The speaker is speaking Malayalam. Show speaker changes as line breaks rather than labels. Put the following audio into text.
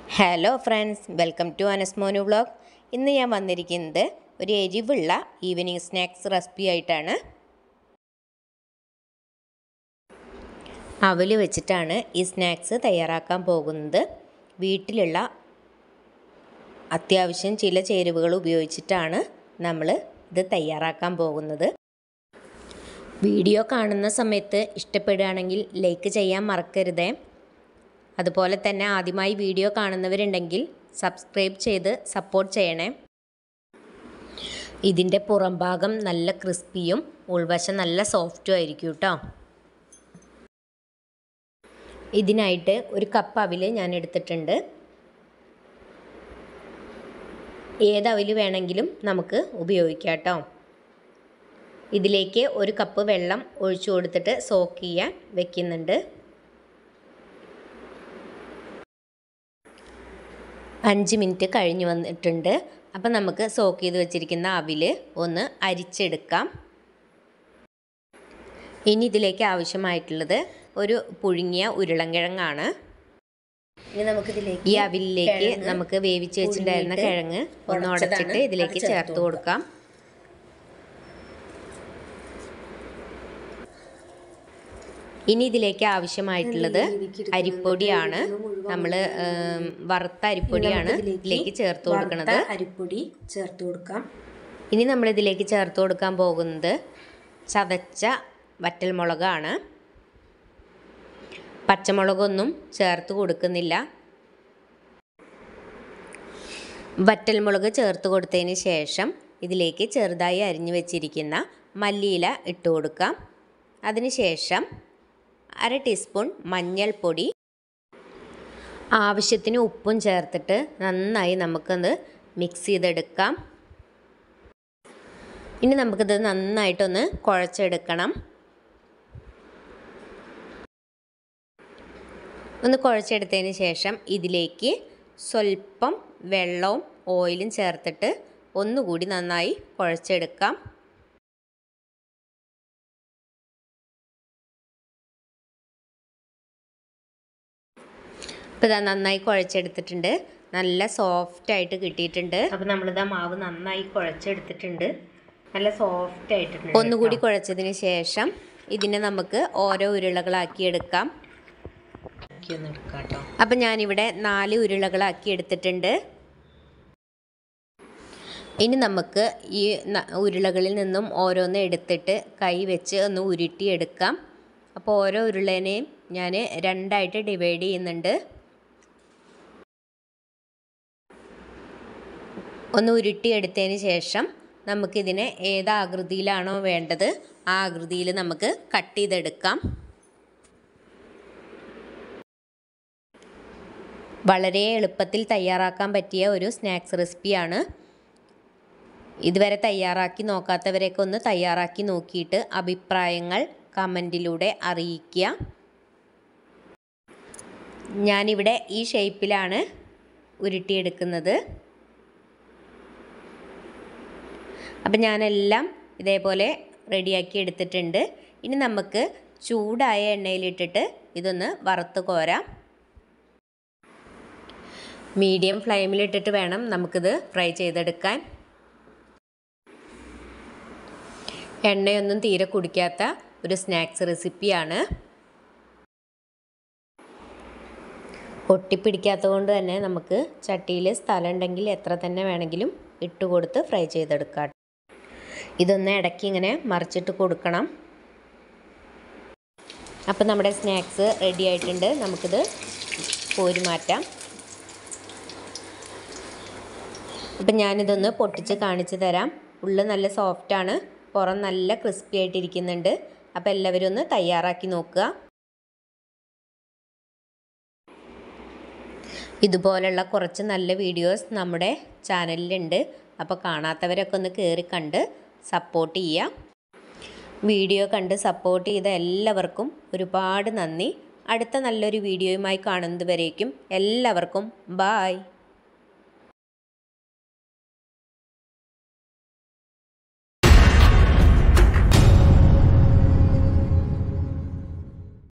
Hello friends welcome to Anasmonu vlog ഇന്ന് ഞാൻ വന്നിരിക്കുന്നത് ഒരു എരിവുള്ള ഈവനിങ് സ്നാക്സ് റെസിപ്പി ആയിട്ടാണ് അവൽ വെച്ചിട്ടാണ് ഈ സ്നാക്സ് തയ്യാറാക്കാൻ പോകുന്നത് വീട്ടിലുള്ള അത്യാവശ്യം ചില ചേരുവകൾ ഉപയോഗിച്ചിട്ടാണ് നമ്മൾ ഇത് തയ്യാറാക്കാൻ പോകുന്നത് വീഡിയോ കാണുന്ന സമയത്ത് ഇഷ്ടപ്പെടുകയാണെങ്കിൽ ലൈക്ക് ചെയ്യാൻ മറക്കരുതേ അതുപോലെ തന്നെ ആദ്യമായി വീഡിയോ കാണുന്നവരുണ്ടെങ്കിൽ സബ്സ്ക്രൈബ് ചെയ്ത് സപ്പോർട്ട് ചെയ്യണേ ഇതിൻ്റെ പുറം ഭാഗം നല്ല ക്രിസ്പിയും ഉൾവശം നല്ല സോഫ്റ്റും ആയിരിക്കും കേട്ടോ ഇതിനായിട്ട് ഒരു കപ്പ് അവിൽ ഞാൻ എടുത്തിട്ടുണ്ട് ഏത് അവിൽ വേണമെങ്കിലും നമുക്ക് ഉപയോഗിക്കാം കേട്ടോ ഇതിലേക്ക് ഒരു കപ്പ് വെള്ളം ഒഴിച്ചു കൊടുത്തിട്ട് സോക്ക് ചെയ്യാൻ വെക്കുന്നുണ്ട് അഞ്ച് മിനിറ്റ് കഴിഞ്ഞ് വന്നിട്ടുണ്ട് അപ്പം നമുക്ക് സോക്ക് ചെയ്ത് വെച്ചിരിക്കുന്ന അവിൽ ഒന്ന് അരിച്ചെടുക്കാം ഇനി ഇതിലേക്ക് ആവശ്യമായിട്ടുള്ളത് ഒരു പുഴുങ്ങിയ ഉരുളൻകിഴങ്ങാണ്
ഇനി നമുക്കിതിലേക്ക്
ഈ അവിലിലേക്ക്
കിഴങ്ങ്
നമുക്ക് വേവിച്ച് വെച്ചിട്ടുണ്ടായിരുന്ന
പുഴുങ്ങിയിട്ട്
കിഴങ്ങ് ഒന്ന്
ഉടച്ചതാണ്.
ഉടച്ചിട്ട് ഇതിലേക്ക്
അത് ചേർത്ത്
ചേർത്ത് കൊടുക്കാം ഇനി ഇതിലേക്ക് ആവശ്യമായിട്ടുള്ളത് അരിപ്പൊടിയാണ് നമ്മൾ വറുത്ത അരിപ്പൊടിയാണ് ഇതിലേക്ക് ചേർത്ത് കൊടുക്കുന്നത്
വറുത്ത അരിപ്പൊടി ചേർത്ത് കൊടുക്കാം
ഇനി നമ്മൾ ഇതിലേക്ക് ചേർത്ത് കൊടുക്കാൻ പോകുന്നത് ചതച്ച വറ്റൽമുളകാണ് പച്ചമുളകൊന്നും ചേർത്ത് കൊടുക്കുന്നില്ല വറ്റൽമുളക് ചേർത്ത് കൊടുത്തതിന് ശേഷം ഇതിലേക്ക് ചെറുതായി അരിഞ്ഞു വെച്ചിരിക്കുന്ന മല്ലിയില ഇട്ട് കൊടുക്കാം അതിനുശേഷം അര ടീസ്പൂൺ മഞ്ഞൾപ്പൊടി ആവശ്യത്തിന് ഉപ്പും ചേർത്തിട്ട് നന്നായി നമുക്കത് മിക്സ് ചെയ്തെടുക്കാം ഇനി നമുക്കിത് നന്നായിട്ടൊന്ന് കുഴച്ചെടുക്കണം ഒന്ന് കുഴച്ചെടുത്തതിന് ശേഷം ഇതിലേക്ക് സ്വല്പം വെള്ളവും ഓയിലും ചേർത്തിട്ട് ഒന്നുകൂടി നന്നായി കുഴച്ചെടുക്കാം ഇപ്പോൾ ഇതാ നന്നായി കുഴച്ചെടുത്തിട്ടുണ്ട് നല്ല സോഫ്റ്റ് ആയിട്ട് കിട്ടിയിട്ടുണ്ട് അപ്പോൾ നമ്മളിതാ മാവ് നന്നായി കുഴച്ചെടുത്തിട്ടുണ്ട് നല്ല സോഫ്റ്റ് ആയിട്ടുണ്ട് ഒന്നുകൂടി കുഴച്ചതിന് ശേഷം ഇതിനെ നമുക്ക് ഓരോ ഉരുളകളാക്കി എടുക്കാം അപ്പം ഞാനിവിടെ നാല് ഉരുളകളാക്കി എടുത്തിട്ടുണ്ട് ഇനി നമുക്ക് ഈ ന- ഉരുളകളിൽ നിന്നും ഓരോന്ന് എടുത്തിട്ട് കൈ വെച്ച് ഒന്ന് ഉരുട്ടിയെടുക്കാം അപ്പോൾ ഓരോ ഉരുളേനെയും ഞാൻ രണ്ടായിട്ട് ഡിവൈഡ് ചെയ്യുന്നുണ്ട് ഒന്ന് ഉരുട്ടിയെടുത്തതിന് ശേഷം നമുക്കിതിനെ ഏത് ആകൃതിയിലാണോ വേണ്ടത് ആ ആകൃതിയിൽ നമുക്ക് കട്ട് ചെയ്തെടുക്കാം വളരെ എളുപ്പത്തിൽ തയ്യാറാക്കാൻ പറ്റിയ ഒരു സ്നാക്സ് റെസിപ്പിയാണ് ഇതുവരെ തയ്യാറാക്കി നോക്കാത്തവരെയൊക്കെ ഒന്ന് തയ്യാറാക്കി നോക്കിയിട്ട് അഭിപ്രായങ്ങൾ കമൻറ്റിലൂടെ അറിയിക്കുക ഞാനിവിടെ ഈ ഷേപ്പിലാണ് ഉരുട്ടിയെടുക്കുന്നത് അപ്പം ഞാനെല്ലാം ഇതേപോലെ റെഡിയാക്കി എടുത്തിട്ടുണ്ട് ഇനി നമുക്ക് ചൂടായ എണ്ണയിലിട്ടിട്ട് ഇതൊന്ന് വറുത്ത് കോരാം മീഡിയം ഫ്ലെയിമിലിട്ടിട്ട് വേണം നമുക്കിത് ഫ്രൈ ചെയ്തെടുക്കാൻ എണ്ണയൊന്നും തീരെ കുടിക്കാത്ത ഒരു സ്നാക്സ് റെസിപ്പിയാണ് ഒട്ടിപ്പിടിക്കാത്തത് കൊണ്ട് തന്നെ നമുക്ക് ചട്ടിയിൽ സ്ഥലം ഉണ്ടെങ്കിൽ എത്ര തന്നെ വേണമെങ്കിലും ഇട്ട് കൊടുത്ത് ഫ്രൈ ചെയ്തെടുക്കാം ഇതൊന്ന് ഇടയ്ക്ക് ഇങ്ങനെ മറിച്ചിട്ട് കൊടുക്കണം അപ്പം നമ്മുടെ സ്നാക്സ് റെഡി ആയിട്ടുണ്ട് നമുക്കിത് കോരി മാറ്റാം അപ്പം ഞാനിതൊന്ന് പൊട്ടിച്ച് കാണിച്ചു തരാം ഉള്ളിൽ നല്ല സോഫ്റ്റാണ് പുറം നല്ല ക്രിസ്പി ആയിട്ടിരിക്കുന്നുണ്ട് അപ്പോൾ എല്ലാവരും ഒന്ന് തയ്യാറാക്കി നോക്കുക ഇതുപോലുള്ള കുറച്ച് നല്ല വീഡിയോസ് നമ്മുടെ ചാനലിലുണ്ട് അപ്പോൾ കാണാത്തവരൊക്കെ ഒന്ന് കയറി കണ്ട് സപ്പോർട്ട് ചെയ്യാം വീഡിയോ കണ്ട് സപ്പോർട്ട് ചെയ്ത എല്ലാവർക്കും ഒരുപാട് നന്ദി അടുത്ത നല്ലൊരു വീഡിയോയുമായി കാണുന്നത് വരേക്കും എല്ലാവർക്കും ബായ്